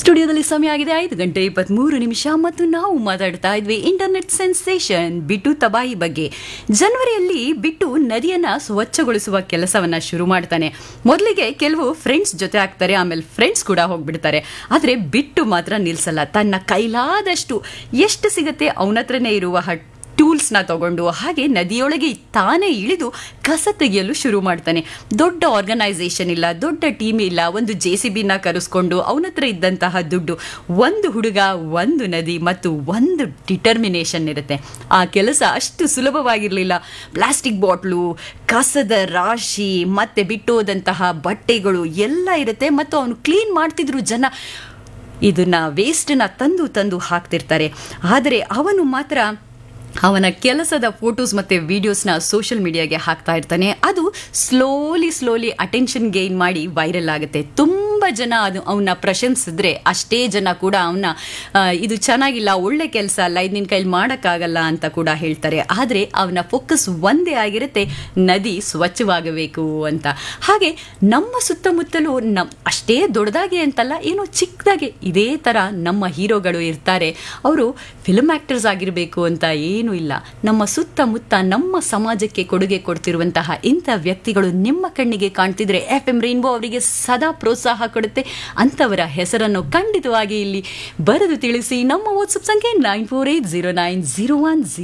ಸ್ಟುಡಿಯೋದಲ್ಲಿ ಸಮಯ ಆಗಿದೆ ಐದು ಗಂಟೆ ಇಪ್ಪತ್ಮೂರು ನಿಮಿಷ ಮತ್ತು ನಾವು ಮಾತಾಡ್ತಾ ಇದ್ವಿ ಇಂಟರ್ನೆಟ್ ಸೆನ್ಸೇಷನ್ ಬಿಟ್ಟು ತಬಾಯಿ ಬಗ್ಗೆ ಜನವರಿಯಲ್ಲಿ ಬಿಟ್ಟು ನದಿಯನ್ನ ಸ್ವಚ್ಛಗೊಳಿಸುವ ಕೆಲಸವನ್ನ ಶುರು ಮಾಡ್ತಾನೆ ಮೊದಲಿಗೆ ಕೆಲವು ಫ್ರೆಂಡ್ಸ್ ಜೊತೆ ಆಗ್ತಾರೆ ಆಮೇಲೆ ಫ್ರೆಂಡ್ಸ್ ಕೂಡ ಹೋಗ್ಬಿಡ್ತಾರೆ ಆದ್ರೆ ಬಿಟ್ಟು ಮಾತ್ರ ನಿಲ್ಸಲ್ಲ ತನ್ನ ಕೈಲಾದಷ್ಟು ಎಷ್ಟು ಸಿಗತ್ತೆ ಅವನ ಹತ್ರನೇ ಇರುವ ಹಟ್ ಟೂಲ್ಸ್ನ ತಗೊಂಡು ಹಾಗೆ ನದಿಯೊಳಗೆ ತಾನೇ ಇಳಿದು ಕಸ ತೆಗೆಯಲು ಶುರು ಮಾಡ್ತಾನೆ ದೊಡ್ಡ ಆರ್ಗನೈಸೇಷನ್ ಇಲ್ಲ ದೊಡ್ಡ ಟೀಮ್ ಇಲ್ಲ ಒಂದು ಜೆ ಸಿ ಬಿನ ಕರೆಸ್ಕೊಂಡು ಅವನ ಹತ್ರ ಇದ್ದಂತಹ ದುಡ್ಡು ಒಂದು ಹುಡುಗ ಒಂದು ನದಿ ಮತ್ತು ಒಂದು ಡಿಟರ್ಮಿನೇಷನ್ ಇರುತ್ತೆ ಆ ಕೆಲಸ ಅಷ್ಟು ಸುಲಭವಾಗಿರಲಿಲ್ಲ ಪ್ಲಾಸ್ಟಿಕ್ ಬಾಟ್ಲು ಕಸದ ರಾಶಿ ಮತ್ತೆ ಬಿಟ್ಟೋದಂತಹ ಬಟ್ಟೆಗಳು ಎಲ್ಲ ಇರುತ್ತೆ ಮತ್ತು ಅವನು ಕ್ಲೀನ್ ಮಾಡ್ತಿದ್ರು ಜನ ಇದನ್ನ ವೇಸ್ಟನ್ನ ತಂದು ತಂದು ಹಾಕ್ತಿರ್ತಾರೆ ಆದರೆ ಅವನು ಮಾತ್ರ ಅವನ ಕೆಲಸದ ಫೋಟೋಸ್ ಮತ್ತು ವಿಡಿಯೋಸ್ನ ಸೋಷಿಯಲ್ ಮೀಡಿಯಾಗೆ ಹಾಕ್ತಾ ಇರ್ತಾನೆ ಅದು ಸ್ಲೋಲಿ ಸ್ಲೋಲಿ ಅಟೆನ್ಷನ್ ಗೇನ್ ಮಾಡಿ ವೈರಲ್ ಆಗುತ್ತೆ ತುಂಬ ಜನ ಅದು ಅವನ್ನ ಪ್ರಶಂಸಿದ್ರೆ ಅಷ್ಟೇ ಜನ ಕೂಡ ಅವನ್ನ ಇದು ಚೆನ್ನಾಗಿಲ್ಲ ಒಳ್ಳೆ ಕೆಲಸ ಅಲ್ಲ ಇದು ನಿನ್ನ ಕೈಲಿ ಮಾಡೋಕ್ಕಾಗಲ್ಲ ಅಂತ ಕೂಡ ಹೇಳ್ತಾರೆ ಆದರೆ ಅವನ ಫೋಕಸ್ ಒಂದೇ ಆಗಿರುತ್ತೆ ನದಿ ಸ್ವಚ್ಛವಾಗಬೇಕು ಅಂತ ಹಾಗೆ ನಮ್ಮ ಸುತ್ತಮುತ್ತಲೂ ನಮ್ ಅಷ್ಟೇ ದೊಡ್ಡದಾಗಿ ಅಂತಲ್ಲ ಏನೋ ಚಿಕ್ಕದಾಗಿ ಇದೇ ಥರ ನಮ್ಮ ಹೀರೋಗಳು ಇರ್ತಾರೆ ಅವರು ಫಿಲ್ಮ್ ಆ್ಯಕ್ಟರ್ಸ್ ಆಗಿರಬೇಕು ಅಂತ ಏನು ಇಲ್ಲ ನಮ್ಮ ಸುತ್ತಮುತ್ತ ನಮ್ಮ ಸಮಾಜಕ್ಕೆ ಕೊಡುಗೆ ಕೊಡ್ತಿರುವಂತಹ ಇಂಥ ವ್ಯಕ್ತಿಗಳು ನಿಮ್ಮ ಕಣ್ಣಿಗೆ ಕಾಣ್ತಿದ್ರೆ ಎಫ್ ಎಂ ರೈನ್ಬೋ ಅವರಿಗೆ ಸದಾ ಪ್ರೋತ್ಸಾಹ ಕೊಡುತ್ತೆ ಅಂಥವರ ಹೆಸರನ್ನು ಖಂಡಿತವಾಗಿ ಇಲ್ಲಿ ಬರೆದು ತಿಳಿಸಿ ನಮ್ಮ ವಾಟ್ಸಪ್ ಸಂಖ್ಯೆ nine four eight zero nine zero one